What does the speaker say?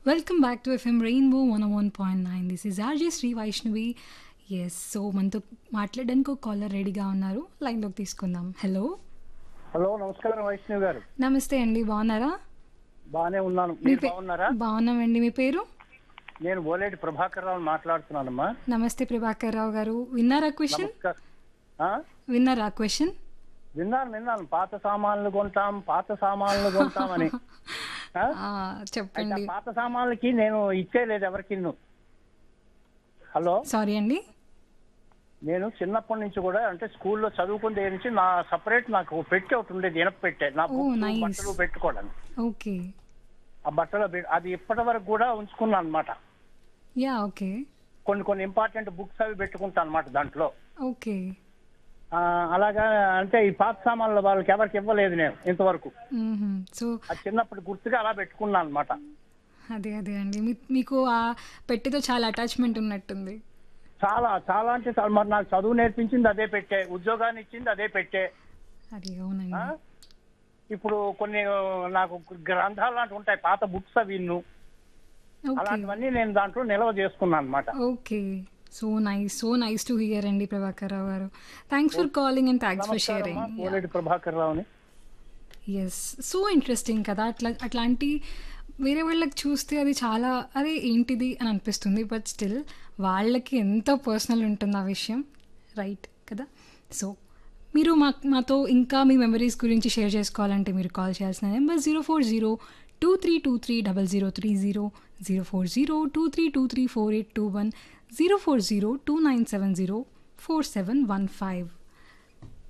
Welcome back to FM rainbow one one point nine this is RJ Shri Vaishnavi yes so మనతో మాట్లాడడానికి ఒక caller రెడీగా ఉన్నారు లైన్లోకి తీసుకుందాం హలో హలో నమస్కారం వైష్ణవ్ గారు నమస్తే అండి బాగున్నారా బాగానే ఉన్నాను మీ మీరు పే- బాగున్నారా బాగున్నామండి మీ పేరు నేను ఓలేటి ప్రభాకర్ రావు మాట్లాడుతున్నానమ్మా నమస్తే ప్రభాకర్ రావు గారు విన్నారా క్వశ్చన్ నమస్కారం ఆ? విన్నారా క్వశ్చన్ విన్నాను విన్నాను పాత సామాన్లు కొంటాం పాత సామాన్లు కొంటామని ఆ? అయితే చెప్పండి ఆ పాత సామాన్లకి నేను ఇచ్చేయలేదు ఎవరికి హలో సారీ అండి నేను చిన్నప్పటి నుంచి కూడా అంటే స్కూల్లో చదువుకునే దగ్గర నుంచి నా సపరేట్ నాకు ఓ పెట్టె ఒకటి ఉండేది ఇనప పెట్టే నా ఓ, బుక్స్, nice. బట్టలు పెట్టుకోవడానికి ఓకే ఆ బట్టలు పె- అది ఇప్పటి వరకు కూడా ఉంచుకున్నాను అనమాట యా ఓకే కొన్ని కొన్ని ఇంపార్టెంట్ బుక్స్ అవి పెట్టుకుంటాను అనమాట దాంట్లో ఓకే ఆ, అలాగా అంటే ఈ పాత సామాన్లు వాళ్ళకి ఎవరికి ఇవ్వలేదు నేను ఇంతవరకు సో అది చిన్నప్పటి గుర్తుగా అలా పెట్టుకున్నాను అనమాట అదే అదే అండి మీ- మీకు ఆ పెట్టెతో చాలా అటాచ్మెంట్ ఉన్నట్టుంది చాలా చాలా అంటే చాలా మరి నాకు చదువు నేర్పించింది అదే పెట్టే ఉద్యోగాన్ని ఇచ్చింది అదే పెట్టే అది అవునండి ఆ? ఇప్పుడు కొన్ని ఆ, నాకు గ్రంథాలు లాంటివి ఉంటాయి పాత బుక్స్ అవి ఇన్ను ఓకే అలాంటివన్నీ నేను దాంట్లో నిల్వ చేసుకున్నాను అనమాట okay so nice so nice to hear అండి Prabhakar Rao garu thanks for calling and thanks for sharing Koleti Prabhakar రావుని ఎస్ సో ఇంట్రెస్టింగ్ కదా అట్లా అట్లాంటి వేరే వాళ్ళకి చూస్తే అది చాలా అరే ఏంటిది అని అనిపిస్తుంది బట్ స్టిల్ వాళ్ళకి ఎంత పర్సనల్ ఉంటుంది ఆ విషయం రైట్ కదా సో మీరు మా మాతో ఇంకా మీ మెమరీస్ గురించి షేర్ చేసుకోవాలంటే మీరు కాల్ చేయాల్సిన number zero four zero two three two three double zero three zero zero four zero two three two three four eight two one zero four zero two nine seven zero four seven one five